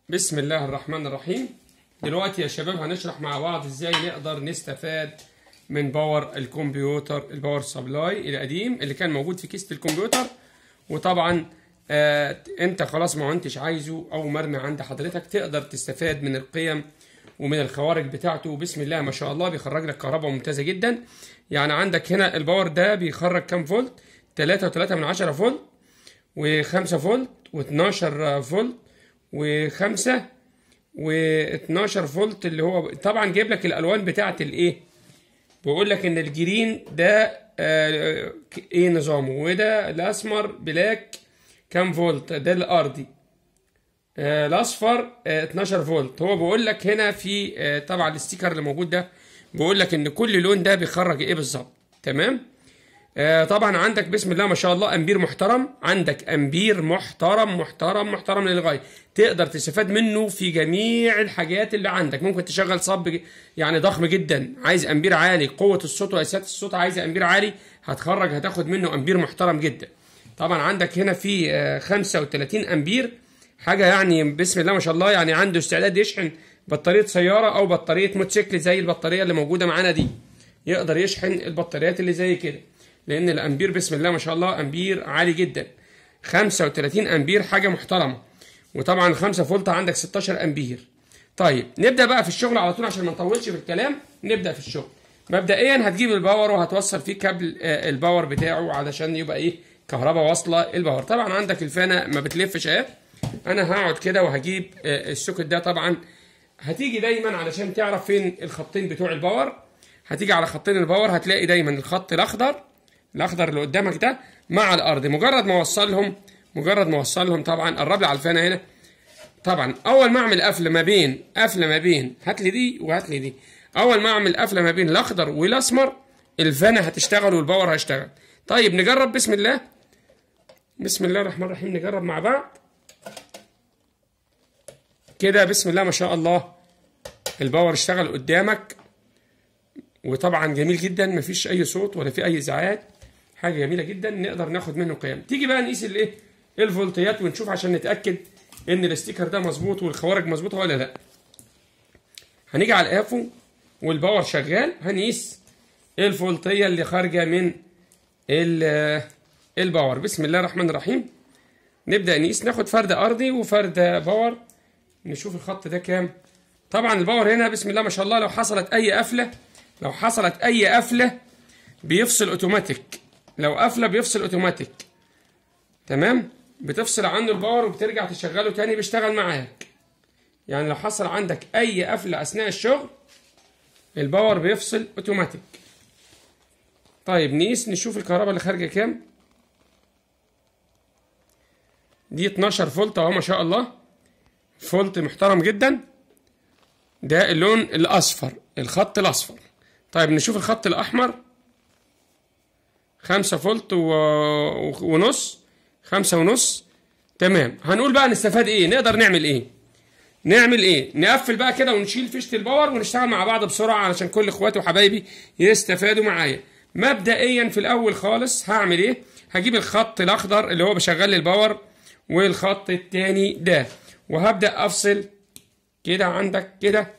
بسم الله الرحمن الرحيم دلوقتي يا شباب هنشرح مع بعض ازاي نقدر نستفاد من باور الكمبيوتر الباور سبلاي القديم اللي كان موجود في كيسة الكمبيوتر وطبعا آه انت خلاص ما انتش عايزه او مرمي عند حضرتك تقدر تستفاد من القيم ومن الخوارج بتاعته بسم الله ما شاء الله بيخرج لك كهرباء ممتازه جدا يعني عندك هنا الباور ده بيخرج كام فولت 3.3 من 10 فولت و5 فولت و12 فولت و5 و12 فولت اللي هو طبعا جايب لك الالوان بتاعه الايه بيقول لك ان الجرين ده آه ايه نظامه وده الاسمر بلاك كام فولت ده الارضي آه الاصفر آه 12 فولت هو بيقول لك هنا في آه طبعا الستيكر اللي موجود ده بيقول لك ان كل لون ده بيخرج ايه بالظبط تمام آه طبعا عندك بسم الله ما شاء الله امبير محترم عندك امبير محترم محترم محترم للغايه تقدر تستفاد منه في جميع الحاجات اللي عندك ممكن تشغل صب يعني ضخم جدا عايز امبير عالي قوه الصوت واسات الصوت عايزه امبير عالي هتخرج هتاخد منه امبير محترم جدا طبعا عندك هنا في آه 35 امبير حاجه يعني بسم الله ما شاء الله يعني عنده استعداد يشحن بطاريه سياره او بطاريه موتوسيكل زي البطاريه اللي موجوده معانا دي يقدر يشحن البطاريات اللي زي كده لان الامبير بسم الله ما شاء الله امبير عالي جدا 35 امبير حاجه محترمه وطبعا 5 فولت عندك 16 امبير طيب نبدا بقى في الشغل على طول عشان ما نطولش في الكلام نبدا في الشغل مبدئيا هتجيب الباور وهتوصل فيه كابل الباور بتاعه علشان يبقى ايه كهرباء واصله الباور طبعا عندك الفانه ما بتلفش اهي انا هقعد كده وهجيب السوكت ده طبعا هتيجي دايما علشان تعرف فين الخطين بتوع الباور هتيجي على خطين الباور هتلاقي دايما الخط الاخضر الاخضر اللي قدامك ده مع الارض مجرد ما اوصلهم مجرد ما اوصلهم طبعا قرب لي على الفانه هنا طبعا اول ما اعمل قفله ما بين قفله ما بين هات لي دي وهات لي دي اول ما اعمل قفله ما بين الاخضر والاسمر الفانه هتشتغل والباور هيشتغل طيب نجرب بسم الله بسم الله الرحمن الرحيم نجرب مع بعض كده بسم الله ما شاء الله الباور اشتغل قدامك وطبعا جميل جدا مفيش اي صوت ولا في اي ازعاج حاجه جميله جدا نقدر ناخد منه قيم تيجي بقى نقيس الايه الفولتيات ونشوف عشان نتاكد ان الاستيكر ده مظبوط والخوارج مظبوطه ولا لا هنيجي على الافو والباور شغال هنقيس الفولتيه اللي خارجه من الباور بسم الله الرحمن الرحيم نبدا نقيس ناخد فرد ارضي وفرد باور نشوف الخط ده كام طبعا الباور هنا بسم الله ما شاء الله لو حصلت اي قفله لو حصلت اي قفله بيفصل اوتوماتيك لو قفله بيفصل اوتوماتيك تمام بتفصل عنه الباور وبترجع تشغله تاني بيشتغل معاك يعني لو حصل عندك اي قفله اثناء الشغل الباور بيفصل اوتوماتيك طيب نقيس نشوف الكهرباء اللي خارجه كام دي 12 فولت اهو ما شاء الله فولت محترم جدا ده اللون الاصفر الخط الاصفر طيب نشوف الخط الأحمر خمسة فولت و... ونص خمسة ونص تمام هنقول بقى نستفاد ايه نقدر نعمل ايه نعمل ايه نقفل بقى كده ونشيل فيشة الباور ونشتغل مع بعض بسرعة علشان كل اخواتي وحبايبي يستفادوا معايا مبدئيا في الاول خالص هعمل ايه هجيب الخط الاخضر اللي هو بشغل الباور والخط التاني ده وهبدأ افصل كده عندك كده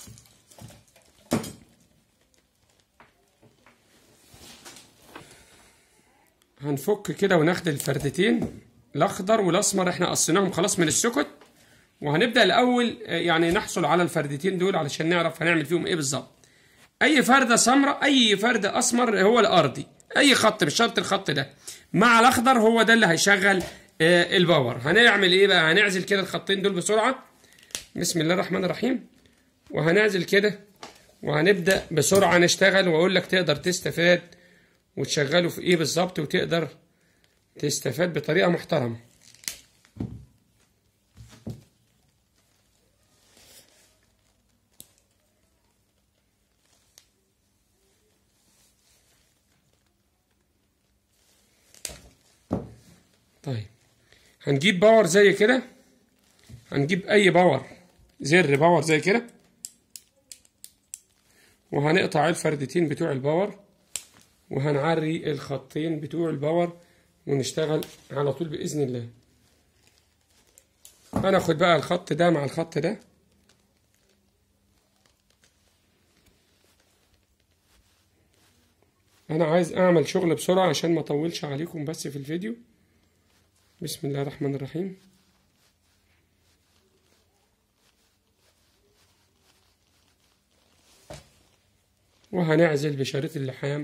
هنفك كده وناخد الفردتين الاخضر والاسمر احنا قصيناهم خلاص من السكت وهنبدا الاول يعني نحصل على الفردتين دول علشان نعرف هنعمل فيهم ايه بالظبط اي فرده سمراء اي فرده اسمر هو الارضي اي خط مش شرط الخط ده مع الاخضر هو ده اللي هيشغل الباور هنعمل ايه بقى هنعزل كده الخطين دول بسرعه بسم الله الرحمن الرحيم وهنعزل كده وهنبدا بسرعه نشتغل واقول لك تقدر تستفاد وتشغله في ايه بالظبط وتقدر تستفاد بطريقه محترمه طيب هنجيب باور زي كده هنجيب اي باور زر باور زي كده وهنقطع الفردتين بتوع الباور وهنعري الخطين بتوع الباور ونشتغل على طول بإذن الله هناخد بقى الخط ده مع الخط ده انا عايز اعمل شغل بسرعة عشان ما اطولش عليكم بس في الفيديو بسم الله الرحمن الرحيم وهنعزل بشريط اللحام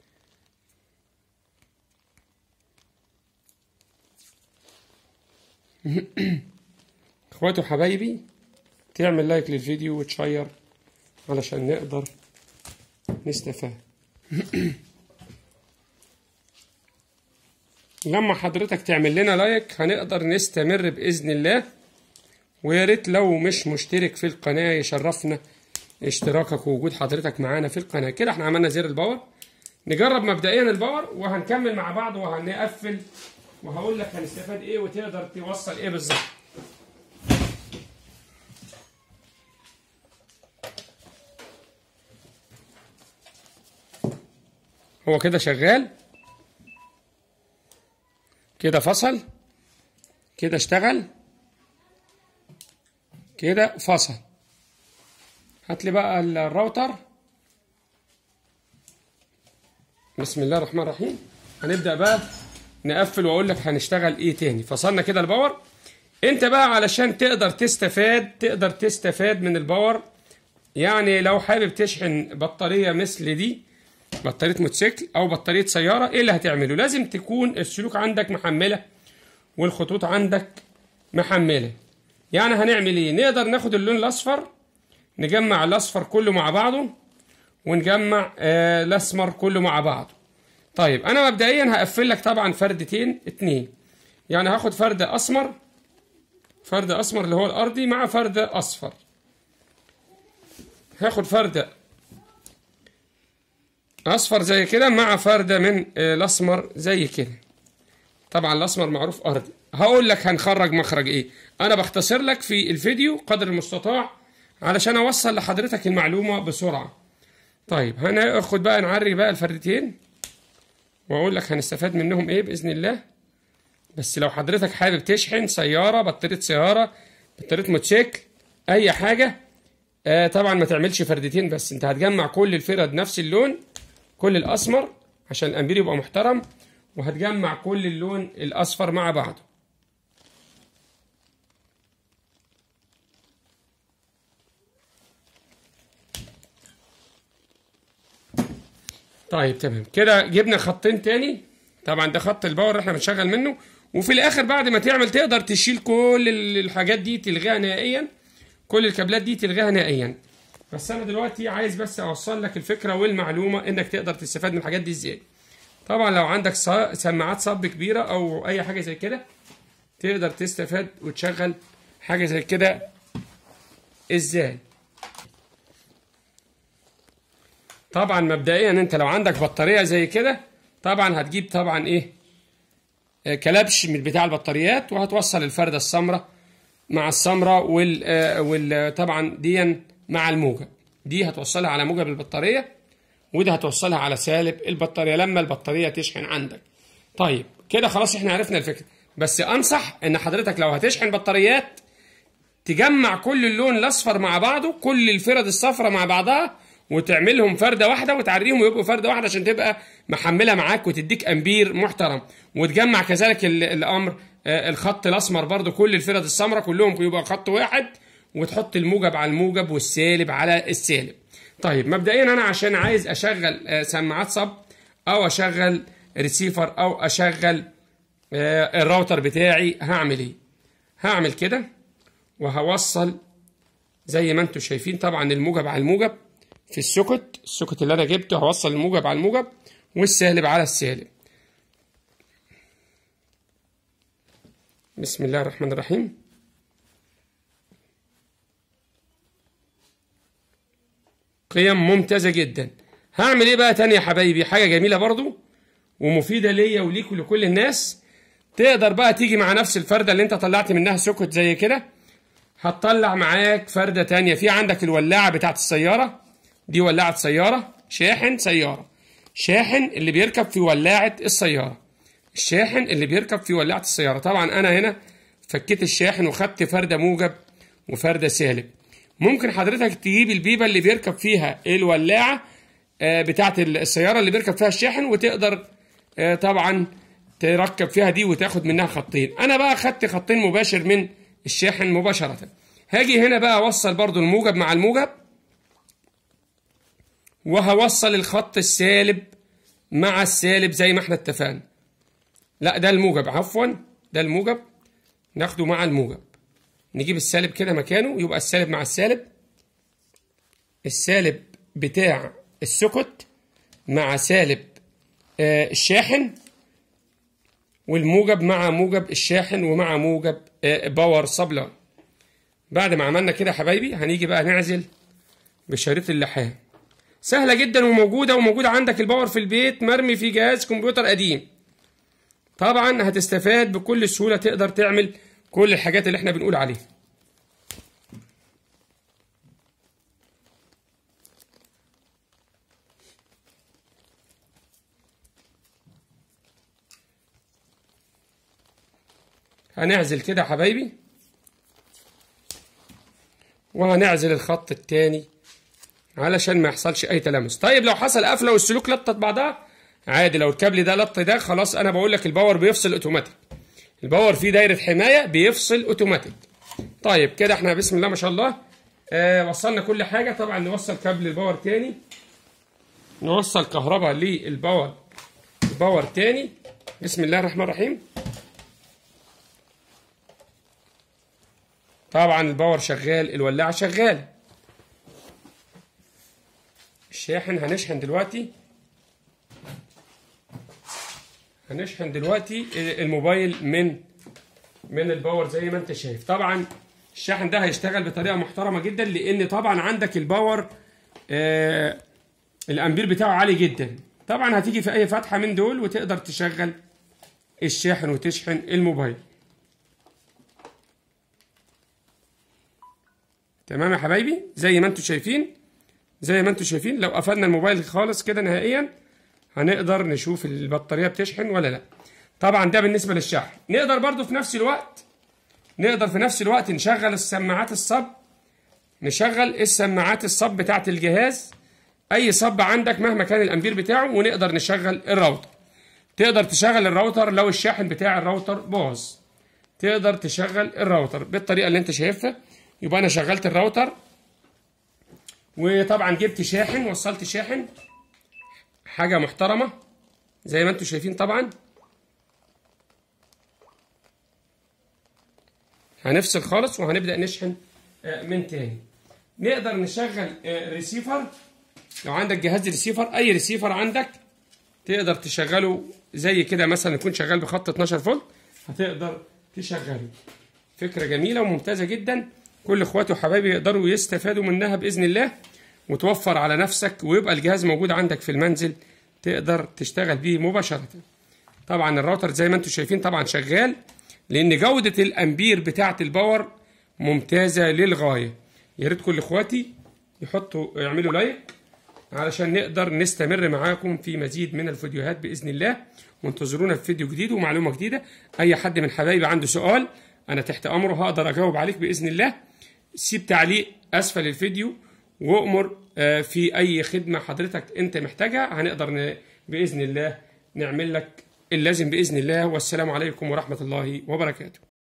اخواتي وحبايبي تعمل لايك للفيديو وتشير علشان نقدر نستفاد لما حضرتك تعمل لنا لايك هنقدر نستمر بإذن الله ويا ريت لو مش مشترك في القناة يشرفنا اشتراكك ووجود حضرتك معانا في القناة كده احنا عملنا زر الباور نجرب مبدئيا الباور وهنكمل مع بعض وهنقفل وهقول لك هنستفاد ايه وتقدر توصل ايه بالظبط هو كده شغال كده فصل كده اشتغل كده فصل هات لي بقى الراوتر بسم الله الرحمن الرحيم هنبدأ بقى نقفل واقول لك هنشتغل ايه تاني فصلنا كده الباور انت بقى علشان تقدر تستفاد تقدر تستفاد من الباور يعني لو حابب تشحن بطارية مثل دي بطارية موتوسيكل او بطارية سيارة ايه اللي هتعمله لازم تكون السلوك عندك محملة والخطوط عندك محملة يعني هنعمل ايه نقدر ناخد اللون الاصفر نجمع الاصفر كله مع بعضه ونجمع آه الاسمر كله مع بعضه طيب انا مبدئيا هقفل لك طبعا فردتين اتنين يعني هاخد فرد اسمر فرد اسمر اللي هو الارضي مع فرد اصفر هاخد فرد اصفر زي كده مع فردة من الاسمر زي كده طبعا الاسمر معروف ارضي هقول لك هنخرج مخرج ايه انا بختصر لك في الفيديو قدر المستطاع علشان اوصل لحضرتك المعلومة بسرعة طيب هناخد بقى نعري بقى الفردتين واقول لك هنستفاد منهم ايه باذن الله بس لو حضرتك حابب تشحن سياره بطاريه سياره بطاريه موتوسيكل اي حاجه آه طبعا ما تعملش فردتين بس انت هتجمع كل الفرد نفس اللون كل الاسمر عشان الامبير يبقى محترم وهتجمع كل اللون الاصفر مع بعضه طيب تمام كده جبنا خطين تاني طبعا ده خط الباور اللي احنا بنشغل منه وفي الاخر بعد ما تعمل تقدر تشيل كل الحاجات دي تلغيها نهائيا كل الكابلات دي تلغيها نهائيا بس انا دلوقتي عايز بس اوصل لك الفكره والمعلومه انك تقدر تستفاد من الحاجات دي ازاي طبعا لو عندك سماعات صب كبيره او اي حاجه زي كده تقدر تستفاد وتشغل حاجه زي كده ازاي طبعا مبدئيا انت لو عندك بطاريه زي كده طبعا هتجيب طبعا ايه آه كلبش من بتاع البطاريات وهتوصل الفرده السمراء مع السمراء وال آه وال طبعا دي مع الموجب دي هتوصلها على موجب البطاريه ودي هتوصلها على سالب البطاريه لما البطاريه تشحن عندك طيب كده خلاص احنا عرفنا الفكره بس انصح ان حضرتك لو هتشحن بطاريات تجمع كل اللون الاصفر مع بعضه كل الفرد الصفراء مع بعضها وتعملهم فرده واحده وتعريهم ويبقوا فرده واحده عشان تبقى محمله معاك وتديك امبير محترم وتجمع كذلك الامر الخط الاسمر برضو كل الفرد السمراء كلهم يبقى خط واحد وتحط الموجب على الموجب والسالب على السالب طيب مبدئيا انا عشان عايز اشغل سماعات صب او اشغل ريسيفر او اشغل الراوتر بتاعي هعمل ايه هعمل كده وهوصل زي ما انتم شايفين طبعا الموجب على الموجب في السوكت السوكت اللي انا جبته هوصل الموجب على الموجب والسالب على السالب بسم الله الرحمن الرحيم قيم ممتازة جدا هعمل ايه بقى تاني يا حبايبي حاجة جميلة برضو ومفيدة ليا وليك ولكل الناس تقدر بقى تيجي مع نفس الفردة اللي انت طلعت منها سوكت زي كده هتطلع معاك فردة تانية في عندك الولاعة بتاعت السيارة دي ولاعة سيارة شاحن سيارة شاحن اللي بيركب في ولاعة السيارة الشاحن اللي بيركب في ولاعة السيارة طبعا أنا هنا فكيت الشاحن وخدت فردة موجب وفردة سالب ممكن حضرتك تجيب البيبة اللي بيركب فيها الولاعة آه، بتاعة السيارة اللي بيركب فيها الشاحن وتقدر آه، طبعا تركب فيها دي وتاخد منها خطين انا بقى خدت خطين مباشر من الشاحن مباشرة هاجي هنا بقى اوصل برضو الموجب مع الموجب وهوصل الخط السالب مع السالب زي ما احنا اتفقنا لا ده الموجب عفوا ده الموجب ناخده مع الموجب نجيب السالب كده مكانه يبقى السالب مع السالب السالب بتاع السكت مع سالب آه الشاحن والموجب مع موجب الشاحن ومع موجب آه باور سبلاي بعد ما عملنا كده يا حبايبي هنيجي بقى نعزل بشريط اللحام سهلة جدا وموجودة وموجودة عندك الباور في البيت مرمي في جهاز كمبيوتر قديم طبعا هتستفاد بكل سهولة تقدر تعمل كل الحاجات اللي احنا بنقول عليها هنعزل كده يا حبايبي وهنعزل الخط التاني علشان ما يحصلش اي تلامس طيب لو حصل قفله والسلوك لطت بعضها عادي لو الكابل ده لط ده خلاص انا بقول لك الباور بيفصل اوتوماتيك الباور فيه دايره حمايه بيفصل اوتوماتيك طيب كده احنا بسم الله ما شاء الله آه وصلنا كل حاجه طبعا نوصل كابل الباور تاني نوصل كهرباء للباور الباور تاني بسم الله الرحمن الرحيم طبعا الباور شغال الولاعه شغاله الشاحن هنشحن دلوقتي هنشحن دلوقتي الموبايل من من الباور زي ما انت شايف طبعا الشاحن ده هيشتغل بطريقه محترمه جدا لان طبعا عندك الباور آه الامبير بتاعه عالي جدا طبعا هتيجي في اي فتحه من دول وتقدر تشغل الشاحن وتشحن الموبايل تمام يا حبايبي زي ما انتم شايفين زي ما انتم شايفين لو قفلنا الموبايل خالص كده نهائيا هنقدر نشوف البطاريه بتشحن ولا لا طبعا ده بالنسبه للشحن نقدر برضو في نفس الوقت نقدر في نفس الوقت نشغل السماعات الصب نشغل السماعات الصب بتاعه الجهاز اي صب عندك مهما كان الامبير بتاعه ونقدر نشغل الراوتر تقدر تشغل الراوتر لو الشاحن بتاع الراوتر باظ تقدر تشغل الراوتر بالطريقه اللي انت شايفها يبقى انا شغلت الراوتر وطبعا جبت شاحن وصلت شاحن حاجه محترمه زي ما انتم شايفين طبعا هنفصل خالص وهنبدا نشحن من تاني نقدر نشغل ريسيفر لو عندك جهاز ريسيفر اي ريسيفر عندك تقدر تشغله زي كده مثلا يكون شغال بخط 12 فولت هتقدر تشغله فكره جميله وممتازه جدا كل اخواتي وحبايبي يقدروا يستفادوا منها باذن الله وتوفر على نفسك ويبقى الجهاز موجود عندك في المنزل تقدر تشتغل بيه مباشره طبعا الراوتر زي ما انتم شايفين طبعا شغال لان جوده الامبير بتاعه الباور ممتازه للغايه يا ريت كل اخواتي يحطوا يعملوا لايك علشان نقدر نستمر معاكم في مزيد من الفيديوهات باذن الله وانتظرونا في فيديو جديد ومعلومه جديده اي حد من حبايبي عنده سؤال انا تحت امره هقدر اجاوب عليك باذن الله سيب تعليق اسفل الفيديو وامر في اي خدمه حضرتك انت محتاجها هنقدر باذن الله نعمل لك اللازم باذن الله والسلام عليكم ورحمه الله وبركاته